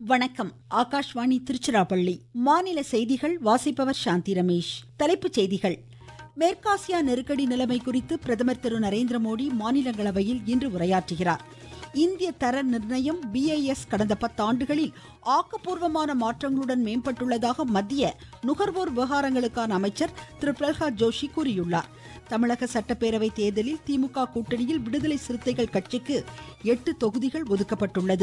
வணக்கம் ஆகாஷ்வாணி திருச்சிராப்பள்ளி மாநில செய்திகள் வாசிப்பவர் சாந்தி ரமேஷ் தலைப்புச் செய்திகள் மேற்காசியா நெருக்கடி நிலைமை குறித்து பிரதமர் திரு நரேந்திர மோடி மாநிலங்களவையில் இன்று உரையாற்றுகிறார் இந்திய தர நிர்ணயம் பிஐஎஸ் கடந்த பத்தாண்டுகளில் ஆக்கப்பூர்வமான மாற்றங்களுடன் மேம்பட்டுள்ளதாக மத்திய நுகர்வோர் விவகாரங்களுக்கான அமைச்சர் திரு பிரல்ஹாத் ஜோஷி கூறியுள்ளார் தமிழக சட்டப்பேரவை தேர்தலில் திமுக கூட்டணியில் விடுதலை சிறுத்தைகள் கட்சிக்கு எட்டு தொகுதிகள் ஒதுக்கப்பட்டுள்ளது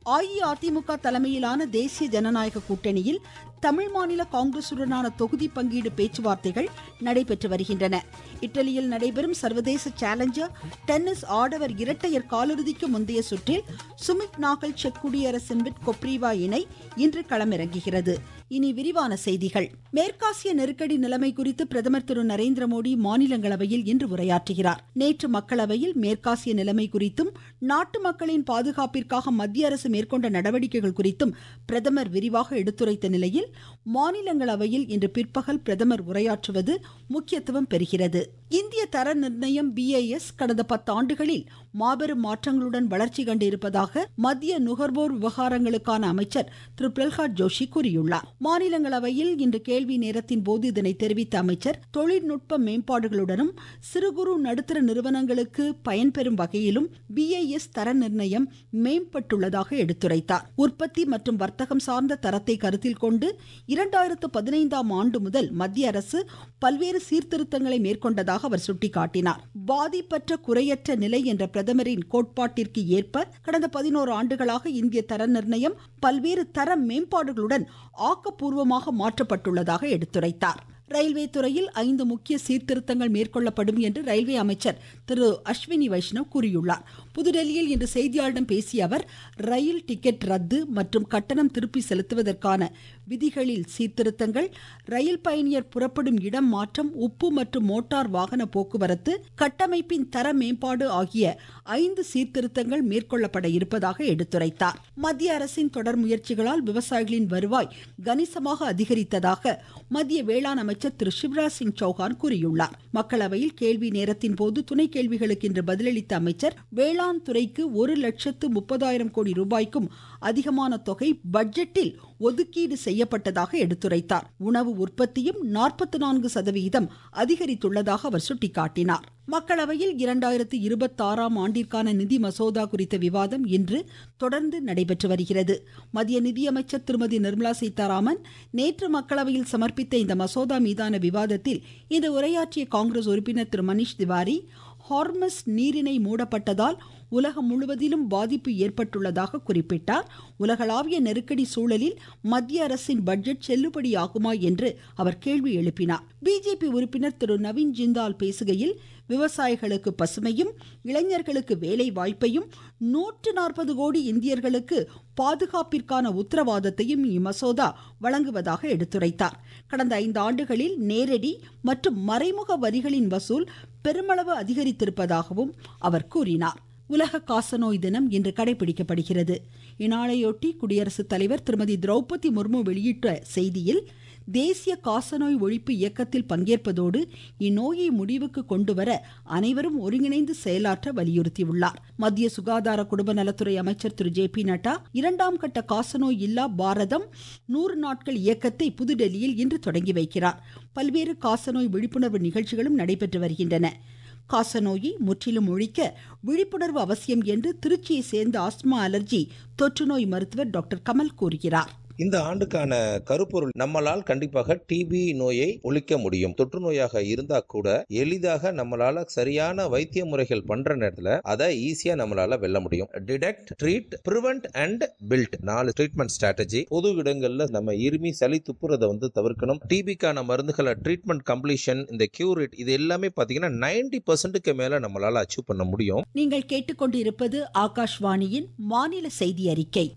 அஇஅதிமுக தலைமையிலான தேசிய ஜனநாயக கூட்டணியில் தமிழ் மாநில காங்கிரசுடனான தொகுதி பங்கீடு பேச்சுவார்த்தைகள் நடைபெற்று வருகின்றன இத்தாலியில் நடைபெறும் சர்வதேச சேலஞ்சர் டென்னிஸ் ஆடவர் இரட்டையர் காலிறுதிக்கு முந்தைய சுற்றில் சுமித் நாகல் செக் குடியரசின் விட் கொப்ரிவா இணை இன்று களமிறங்குகிறது இனி விரிவான செய்திகள் மேற்காசிய நெருக்கடி நிலைமை குறித்து பிரதமர் திரு நரேந்திர மோடி மாநிலங்களவையில் இன்று உரையாற்றுகிறார் நேற்று மக்களவையில் மேற்காசிய நிலைமை குறித்தும் நாட்டு மக்களின் பாதுகாப்பிற்காக மத்திய அரசு மேற்கொண்ட நடவடிக்கைகள் குறித்தும் பிரதமர் விரிவாக எடுத்துரைத்த நிலையில் மாநிலங்களவையில் இன்று பிற்பகல் பிரதமர் உரையாற்றுவது முக்கியத்துவம் பெறுகிறது இந்திய தர நிர்ணயம் பிஐஎஸ் கடந்த பத்தாண்டுகளில் மாபெரும் மாற்றங்களுடன் வளர்ச்சி கண்டிருப்பதாக மத்திய நுகர்வோர் விவகாரங்களுக்கான அமைச்சர் திரு பிரல்ஹாத் ஜோஷி கூறியுள்ளார் மாநிலங்களவையில் இன்று கேள்வி நேரத்தின் போது இதனை தெரிவித்த அமைச்சர் தொழில்நுட்ப மேம்பாடுகளுடனும் சிறு குறு நடுத்தர நிறுவனங்களுக்கு பயன்பெறும் வகையிலும் பிஐஎஸ் தர நிர்ணயம் மேம்பட்டுள்ளதாக எடுத்துரைத்தார் உற்பத்தி மற்றும் வர்த்தகம் சார்ந்த தரத்தை கருத்தில் கொண்டு இரண்டாயிரத்து பதினைந்தாம் ஆண்டு முதல் மத்திய அரசு பல்வேறு சீர்திருத்தங்களை மேற்கொண்டதாக அவர் சுட்டிக்காட்டினார் பாதிப்பற்ற குறையற்ற நிலை என்ற பிரதமரின் கோட்பாட்டிற்கு ஏற்ப கடந்த பதினோரு ஆண்டுகளாக இந்திய தர நிர்ணயம் பல்வேறு தர மேம்பாடுகளுடன் ஆக்கப்பூர்வமாக மாற்றப்பட்டுள்ளதாக எடுத்துரைத்தார் ரயில்வே துறையில் ஐந்து முக்கிய சீர்திருத்தங்கள் மேற்கொள்ளப்படும் என்று ரயில்வே அமைச்சர் திரு அஸ்வினி வைஷ்ணவ் கூறியுள்ளார் புதுடெல்லியில் இன்று செய்தியாளர்களிடம் பேசிய அவர் ரயில் டிக்கெட் ரத்து மற்றும் கட்டணம் திருப்பி செலுத்துவதற்கான விதிகளில் சீர்திருத்தங்கள் ரயில் பயணியர் புறப்படும் இடம் மாற்றம் உப்பு மற்றும் மோட்டார் வாகன போக்குவரத்து கட்டமைப்பின் தர மேம்பாடு ஆகிய ஐந்து சீர்திருத்தங்கள் மேற்கொள்ளப்பட இருப்பதாக எடுத்துரைத்தார் மத்திய அரசின் தொடர் முயற்சிகளால் விவசாயிகளின் வருவாய் கணிசமாக அதிகரித்ததாக மத்திய வேளாண் அமைச்சர் திரு சிவராஜ் சிங் சௌஹான் கூறியுள்ளார் மக்களவையில் கேள்வி நேரத்தின் போது துணை கேள்விகளுக்கு இன்று பதிலளித்த அமைச்சர் வேளாண் துறைக்கு ஒரு லட்சத்து முப்பதாயிரம் கோடி ரூபாய்க்கும் அதிகமான தொகை பட்ஜெட்டில் ஒதுக்கீடு செய்யப்பட்டதாக எடுத்துரைத்தார் உணவு உற்பத்தியும் நாற்பத்தி நான்கு சதவிகிதம் அதிகரித்துள்ளதாக அவர் சுட்டிக்காட்டினார் மக்களவையில் இரண்டாயிரத்து இருபத்தி ஆறாம் ஆண்டிற்கான நிதி மசோதா குறித்த விவாதம் இன்று தொடர்ந்து நடைபெற்று வருகிறது மத்திய நிதியமைச்சர் திருமதி நிர்மலா சீதாராமன் நேற்று மக்களவையில் சமர்ப்பித்த இந்த மசோதா மீதான விவாதத்தில் இன்று உரையாற்றிய காங்கிரஸ் உறுப்பினர் திரு மணிஷ் திவாரி ஹார்மஸ் நீரிணை மூடப்பட்டதால் உலகம் முழுவதிலும் பாதிப்பு ஏற்பட்டுள்ளதாக குறிப்பிட்டார் உலகளாவிய நெருக்கடி சூழலில் மத்திய அரசின் பட்ஜெட் செல்லுபடியாகுமா என்று அவர் கேள்வி எழுப்பினார் பிஜேபி உறுப்பினர் திரு நவீன் ஜிந்தால் பேசுகையில் விவசாயிகளுக்கு பசுமையும் இளைஞர்களுக்கு வேலை வாய்ப்பையும் நூற்று நாற்பது கோடி இந்தியர்களுக்கு பாதுகாப்பிற்கான உத்தரவாதத்தையும் இம்மசோதா வழங்குவதாக எடுத்துரைத்தார் கடந்த ஐந்து ஆண்டுகளில் நேரடி மற்றும் மறைமுக வரிகளின் வசூல் பெருமளவு அதிகரித்திருப்பதாகவும் அவர் கூறினார் உலக காசநோய் தினம் இன்று கடைபிடிக்கப்படுகிறது இந்நாளையொட்டி குடியரசுத் தலைவர் திருமதி திரௌபதி முர்மு வெளியிட்ட செய்தியில் தேசிய காசநோய் ஒழிப்பு இயக்கத்தில் பங்கேற்பதோடு இந்நோயை முடிவுக்கு கொண்டுவர அனைவரும் ஒருங்கிணைந்து செயலாற்ற வலியுறுத்தியுள்ளார் மத்திய சுகாதார குடும்ப நலத்துறை அமைச்சர் திரு ஜே பி நட்டா இரண்டாம் கட்ட காசநோய் இல்லா பாரதம் நூறு நாட்கள் இயக்கத்தை புதுடெல்லியில் இன்று தொடங்கி வைக்கிறார் பல்வேறு காசநோய் விழிப்புணர்வு நிகழ்ச்சிகளும் நடைபெற்று வருகின்றன காசநோயை முற்றிலும் ஒழிக்க விழிப்புணர்வு அவசியம் என்று திருச்சியை சேர்ந்த ஆஸ்மா அலர்ஜி தொற்றுநோய் மருத்துவர் டாக்டர் கமல் கூறுகிறார் இந்த ஆண்டுக்கான கருப்பொருள் நம்மளால் கண்டிப்பாக டிபி நோயை ஒழிக்க முடியும் தொற்று நோயாக இருந்தா கூட எளிதாக நம்மளால சரியான வைத்திய முறைகள் பண்ற நேரத்துல அதை ஈஸியா நம்மளால வெல்ல முடியும் detect treat prevent and build நாலு ட்ரீட்மெண்ட் ஸ்ட்ராட்டஜி பொது இடங்கள்ல நம்ம இருமி சளி துப்புறதை வந்து தவிர்க்கணும் டிபிக்கான மருந்துகளை ட்ரீட்மெண்ட் கம்ப்ளீஷன் இந்த கியூரேட் இது எல்லாமே பாத்தீங்கன்னா நைன்டி பர்சன்ட்டுக்கு மேல நம்மளால அச்சீவ் பண்ண முடியும் நீங்கள் கேட்டுக்கொண்டிருப்பது ஆகாஷ்வாணியின் மாநில செய்தி அறிக்கை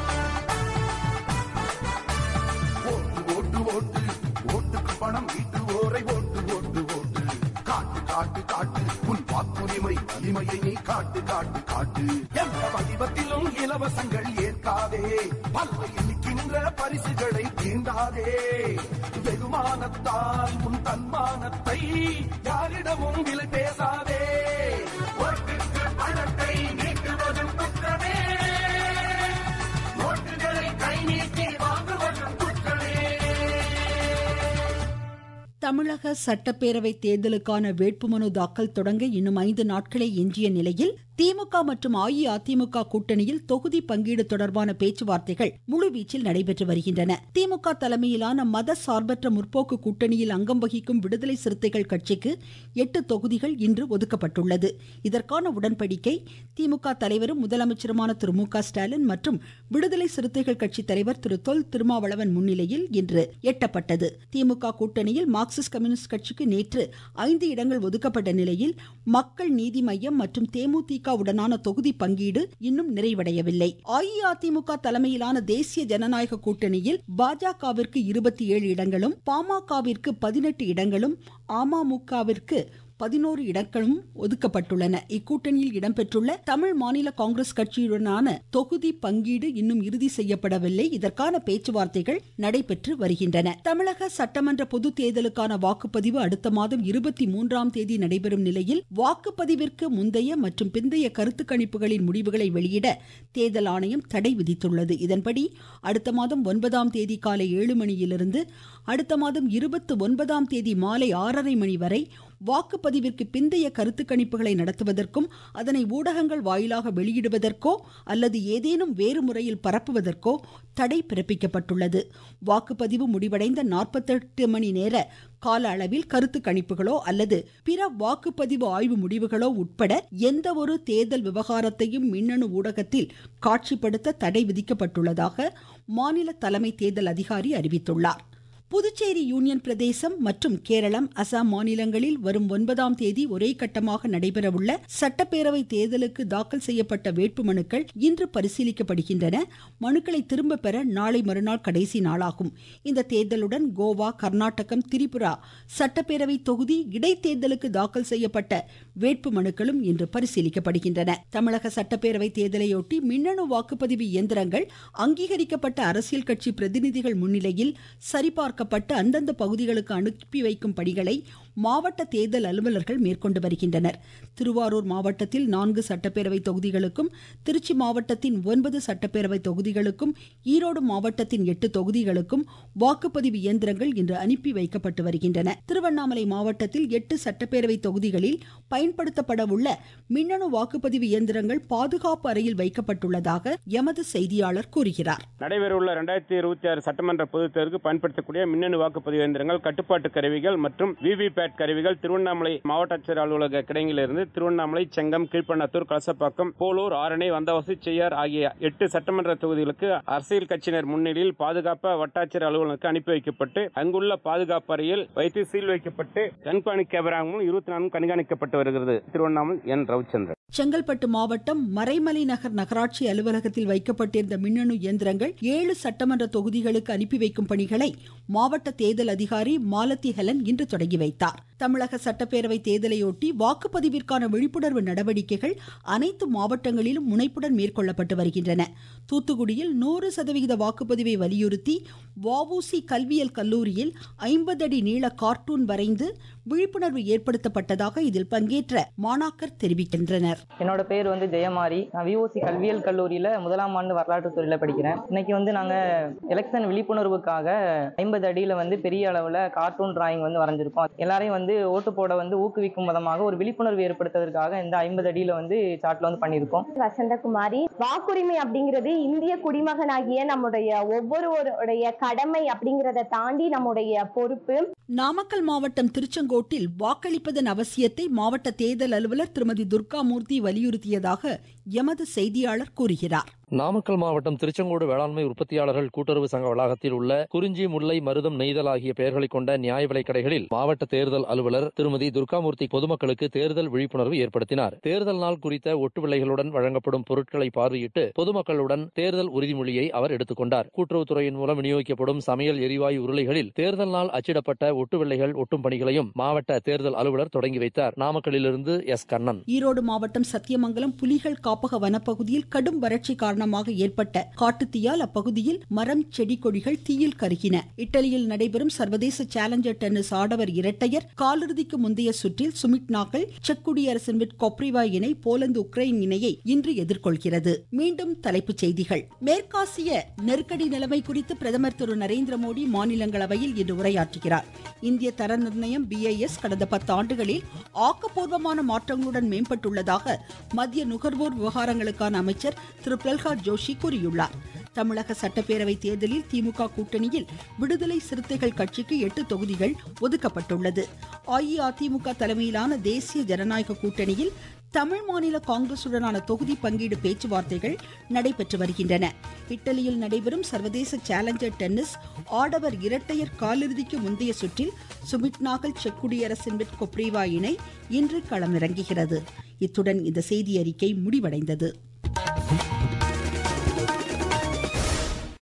ஓட்டுக்கு பணம் ஈட்டுவோரை ஓட்டு ஓட்டு ஓட்டு காட்டு காட்டு காட்டு உன் வாக்குரிமை வலிமையை நீ காட்டு காட்டு காட்டு எந்த வடிவத்திலும் இலவசங்கள் ஏற்காதே பல்லை இனிக்கின்ற பரிசுகளை தீண்டாதே வெகுமானத்தால் உன் தன்மானத்தை யாரிடமும் விலை பேசாதே ஓட்டுக்கு பணத்தை நீக்குவதும் குற்றமே ஓட்டுகளை கை தமிழக சட்டப்பேரவை தேர்தலுக்கான வேட்புமனு தாக்கல் தொடங்க இன்னும் ஐந்து நாட்களே எஞ்சிய நிலையில் திமுக மற்றும் அஇஅதிமுக கூட்டணியில் தொகுதி பங்கீடு தொடர்பான பேச்சுவார்த்தைகள் முழுவீச்சில் நடைபெற்று வருகின்றன திமுக தலைமையிலான மத சார்பற்ற முற்போக்கு கூட்டணியில் அங்கம் வகிக்கும் விடுதலை சிறுத்தைகள் கட்சிக்கு எட்டு தொகுதிகள் இன்று ஒதுக்கப்பட்டுள்ளது இதற்கான உடன்படிக்கை திமுக தலைவரும் முதலமைச்சருமான திரு மு க ஸ்டாலின் மற்றும் விடுதலை சிறுத்தைகள் கட்சி தலைவர் திரு தொல் திருமாவளவன் முன்னிலையில் இன்று எட்டப்பட்டது திமுக கூட்டணியில் மார்க்சிஸ்ட் கம்யூனிஸ்ட் கட்சிக்கு நேற்று ஐந்து இடங்கள் ஒதுக்கப்பட்ட நிலையில் மக்கள் நீதி மய்யம் மற்றும் தேமுதிக உடனான தொகுதி பங்கீடு இன்னும் நிறைவடையவில்லை அஇஅதிமுக தலைமையிலான தேசிய ஜனநாயக கூட்டணியில் பாஜகவிற்கு இருபத்தி ஏழு இடங்களும் பாமகவிற்கு பதினெட்டு இடங்களும் அமமுகவிற்கு பதினோரு இடங்களும் ஒதுக்கப்பட்டுள்ளன இக்கூட்டணியில் இடம்பெற்றுள்ள தமிழ் மாநில காங்கிரஸ் கட்சியுடனான தொகுதி பங்கீடு இன்னும் இறுதி செய்யப்படவில்லை இதற்கான பேச்சுவார்த்தைகள் நடைபெற்று வருகின்றன தமிழக சட்டமன்ற பொது தேர்தலுக்கான வாக்குப்பதிவு அடுத்த மாதம் இருபத்தி மூன்றாம் தேதி நடைபெறும் நிலையில் வாக்குப்பதிவிற்கு முந்தைய மற்றும் பிந்தைய கருத்து கணிப்புகளின் முடிவுகளை வெளியிட தேர்தல் ஆணையம் தடை விதித்துள்ளது இதன்படி அடுத்த மாதம் ஒன்பதாம் தேதி காலை ஏழு மணியிலிருந்து அடுத்த மாதம் இருபத்தி ஒன்பதாம் தேதி மாலை ஆறரை மணி வரை வாக்குப்பதிவிற்கு பிந்தைய கருத்து கணிப்புகளை நடத்துவதற்கும் அதனை ஊடகங்கள் வாயிலாக வெளியிடுவதற்கோ அல்லது ஏதேனும் வேறு முறையில் பரப்புவதற்கோ தடை பிறப்பிக்கப்பட்டுள்ளது வாக்குப்பதிவு முடிவடைந்த நாற்பத்தெட்டு மணி நேர கால அளவில் கருத்து கணிப்புகளோ அல்லது பிற வாக்குப்பதிவு ஆய்வு முடிவுகளோ உட்பட எந்த ஒரு தேர்தல் விவகாரத்தையும் மின்னணு ஊடகத்தில் காட்சிப்படுத்த தடை விதிக்கப்பட்டுள்ளதாக மாநில தலைமை தேர்தல் அதிகாரி அறிவித்துள்ளார் புதுச்சேரி யூனியன் பிரதேசம் மற்றும் கேரளம் அசாம் மாநிலங்களில் வரும் ஒன்பதாம் தேதி ஒரே கட்டமாக நடைபெறவுள்ள சட்டப்பேரவை தேர்தலுக்கு தாக்கல் செய்யப்பட்ட வேட்புமனுக்கள் இன்று பரிசீலிக்கப்படுகின்றன மனுக்களை திரும்ப பெற நாளை மறுநாள் கடைசி நாளாகும் இந்த தேர்தலுடன் கோவா கர்நாடகம் திரிபுரா சட்டப்பேரவை தொகுதி இடைத்தேர்தலுக்கு தாக்கல் செய்யப்பட்ட வேட்புமனுக்களும் இன்று பரிசீலிக்கப்படுகின்றன தமிழக சட்டப்பேரவை தேர்தலையொட்டி மின்னணு வாக்குப்பதிவு இயந்திரங்கள் அங்கீகரிக்கப்பட்ட அரசியல் கட்சி பிரதிநிதிகள் முன்னிலையில் சரிபார்க்க பார்க்கப்பட்டு அந்தந்த பகுதிகளுக்கு அனுப்பி வைக்கும் பணிகளை மாவட்ட தேர்தல் அலுவலர்கள் மேற்கொண்டு வருகின்றனர் திருவாரூர் மாவட்டத்தில் நான்கு சட்டப்பேரவை தொகுதிகளுக்கும் திருச்சி மாவட்டத்தின் ஒன்பது சட்டப்பேரவை தொகுதிகளுக்கும் ஈரோடு மாவட்டத்தின் எட்டு தொகுதிகளுக்கும் வாக்குப்பதிவு இயந்திரங்கள் இன்று அனுப்பி வைக்கப்பட்டு வருகின்றன திருவண்ணாமலை மாவட்டத்தில் எட்டு சட்டப்பேரவை தொகுதிகளில் பயன்படுத்தப்பட உள்ள மின்னணு வாக்குப்பதிவு இயந்திரங்கள் பாதுகாப்பு அறையில் வைக்கப்பட்டுள்ளதாக எமது செய்தியாளர் கூறுகிறார் நடைபெறவுள்ள இரண்டாயிரத்தி இருபத்தி ஆறு சட்டமன்ற பொதுத் தேர்தலுக்கு பயன்படுத்தக்கூடிய மின்னணு வாக்குப்பதிவு இயந்திரங்கள் கட்டுப்பாட்டு கருவிகள் மற்றும் விவிபேட் கருவிகள் திருவண்ணாமலை மாவட்ட ஆட்சியர் அலுவலக கிடங்கிலிருந்து திருவண்ணாமலை செங்கம் கீழ்பண்ணத்தூர் கலசப்பாக்கம் போலூர் ஆரணி வந்தவாசி செய்யார் ஆகிய எட்டு சட்டமன்ற தொகுதிகளுக்கு அரசியல் கட்சியினர் முன்னிலையில் பாதுகாப்பு வட்டாட்சியர் அலுவலகத்துக்கு அனுப்பி வைக்கப்பட்டு அங்குள்ள பாதுகாப்பு அறையில் வைத்து சீல் வைக்கப்பட்டு கண்காணி கேமரா மூலம் இருபத்தி நான்கு கண்காணிக்கப்பட்டு வருகிறது திருவண்ணாமலை என் ரவிச்சந்திரன் செங்கல்பட்டு மாவட்டம் மறைமலை நகர் நகராட்சி அலுவலகத்தில் வைக்கப்பட்டிருந்த மின்னணு இயந்திரங்கள் ஏழு சட்டமன்ற தொகுதிகளுக்கு அனுப்பி வைக்கும் பணிகளை மாவட்ட தேர்தல் அதிகாரி மாலத்தி ஹெலன் இன்று தொடங்கி வைத்தார் தமிழக சட்டப்பேரவை தேர்தலையொட்டி வாக்குப்பதிவிற்கான விழிப்புணர்வு நடவடிக்கைகள் அனைத்து மாவட்டங்களிலும் முனைப்புடன் மேற்கொள்ளப்பட்டு வருகின்றன தூத்துக்குடியில் நூறு சதவிகித வாக்குப்பதிவை வலியுறுத்தி வஉசி கல்வியல் கல்லூரியில் ஐம்பது அடி நீள கார்ட்டூன் வரைந்து விழிப்புணர்வு ஏற்படுத்தப்பட்டதாக இதில் பங்கேற்ற மாணாக்கர் தெரிவிக்கின்றனர் என்னோட பேர் வந்து ஜெயமாரி நான் விஓசி கல்வியல் கல்லூரியில் முதலாம் ஆண்டு வரலாற்று துறையில் படிக்கிறேன் இன்னைக்கு வந்து நாங்கள் எலெக்ஷன் விழிப்புணர்வுக்காக ஐம்பது அடியில் வந்து பெரிய அளவில் கார்ட்டூன் டிராயிங் வந்து வரைஞ்சிருக்கோம் எல்லாரையும் வந்து ஓட்டு போட வந்து ஊக்குவிக்கும் விதமாக ஒரு விழிப்புணர்வு ஏற்படுத்துவதற்காக இந்த ஐம்பது அடியில் வந்து சாட்டில் வந்து பண்ணியிருக்கோம் வசந்தகுமாரி வாக்குரிமை அப்படிங்கிறது இந்திய குடிமகனாகிய நம்முடைய ஒவ்வொருவருடைய கடமை அப்படிங்கிறத தாண்டி நம்முடைய பொறுப்பு நாமக்கல் மாவட்டம் திருச்செங்கோட்டில் வாக்களிப்பதன் அவசியத்தை மாவட்ட தேர்தல் அலுவலர் திருமதி துர்காமூர்த்தி வலியுறுத்தியதாக எமது செய்தியாளர் கூறுகிறார் நாமக்கல் மாவட்டம் திருச்செங்கோடு வேளாண்மை உற்பத்தியாளர்கள் கூட்டுறவு சங்க வளாகத்தில் உள்ள குறிஞ்சி முல்லை மருதம் நெய்தல் ஆகிய பெயர்களை கொண்ட நியாய விலைக் கடைகளில் மாவட்ட தேர்தல் அலுவலர் திருமதி துர்காமூர்த்தி பொதுமக்களுக்கு தேர்தல் விழிப்புணர்வு ஏற்படுத்தினார் தேர்தல் நாள் குறித்த ஒட்டு விலைகளுடன் வழங்கப்படும் பொருட்களை பார்வையிட்டு பொதுமக்களுடன் தேர்தல் உறுதிமொழியை அவர் எடுத்துக்கொண்டார் கூட்டுறவுத்துறையின் மூலம் விநியோகிக்கப்படும் சமையல் எரிவாயு உருளைகளில் தேர்தல் நாள் அச்சிடப்பட்ட ஒட்டு வில்லைகள் ஒட்டும் பணிகளையும் மாவட்ட தேர்தல் அலுவலர் தொடங்கி வைத்தார் நாமக்கல்லிலிருந்து எஸ் கண்ணன் ஈரோடு மாவட்டம் சத்தியமங்கலம் புலிகள் காப்பக வனப்பகுதியில் கடும் வறட்சி காரணமாக காரணமாக ஏற்பட்ட காட்டுத்தீயால் அப்பகுதியில் மரம் செடி கொடிகள் தீயில் கருகின இட்டலியில் நடைபெறும் சர்வதேச சேலஞ்சர் டென்னிஸ் ஆடவர் இரட்டையர் காலிறுதிக்கு முந்தைய சுற்றில் சுமித் நாகல் செக் குடியரசின் விட் கொப்ரிவா இணை போலந்து உக்ரைன் இணையை இன்று எதிர்கொள்கிறது மீண்டும் தலைப்புச் செய்திகள் மேற்காசிய நெருக்கடி நிலைமை குறித்து பிரதமர் திரு நரேந்திர மோடி மாநிலங்களவையில் இன்று உரையாற்றுகிறார் இந்திய தர நிர்ணயம் பிஐஎஸ் கடந்த பத்து ஆண்டுகளில் ஆக்கப்பூர்வமான மாற்றங்களுடன் மேம்பட்டுள்ளதாக மத்திய நுகர்வோர் விவகாரங்களுக்கான அமைச்சர் திரு பிரல்ஹாத் ஜோஷி கூறியுள்ளார் தமிழக சட்டப்பேரவை தேர்தலில் திமுக கூட்டணியில் விடுதலை சிறுத்தைகள் கட்சிக்கு எட்டு தொகுதிகள் ஒதுக்கப்பட்டுள்ளது அஇஅதிமுக தலைமையிலான தேசிய ஜனநாயக கூட்டணியில் தமிழ் மாநில காங்கிரசுடனான தொகுதி பங்கீடு பேச்சுவார்த்தைகள் நடைபெற்று வருகின்றன இட்டலியில் நடைபெறும் சர்வதேச சேலஞ்சர் டென்னிஸ் ஆடவர் இரட்டையர் காலிறுதிக்கு முந்தைய சுற்றில் சுமித் நாகல் செக் குடியரசின் விட் கொப்ரிவா இணை இன்று களமிறங்குகிறது இத்துடன் இந்த செய்தி அறிக்கை முடிவடைந்தது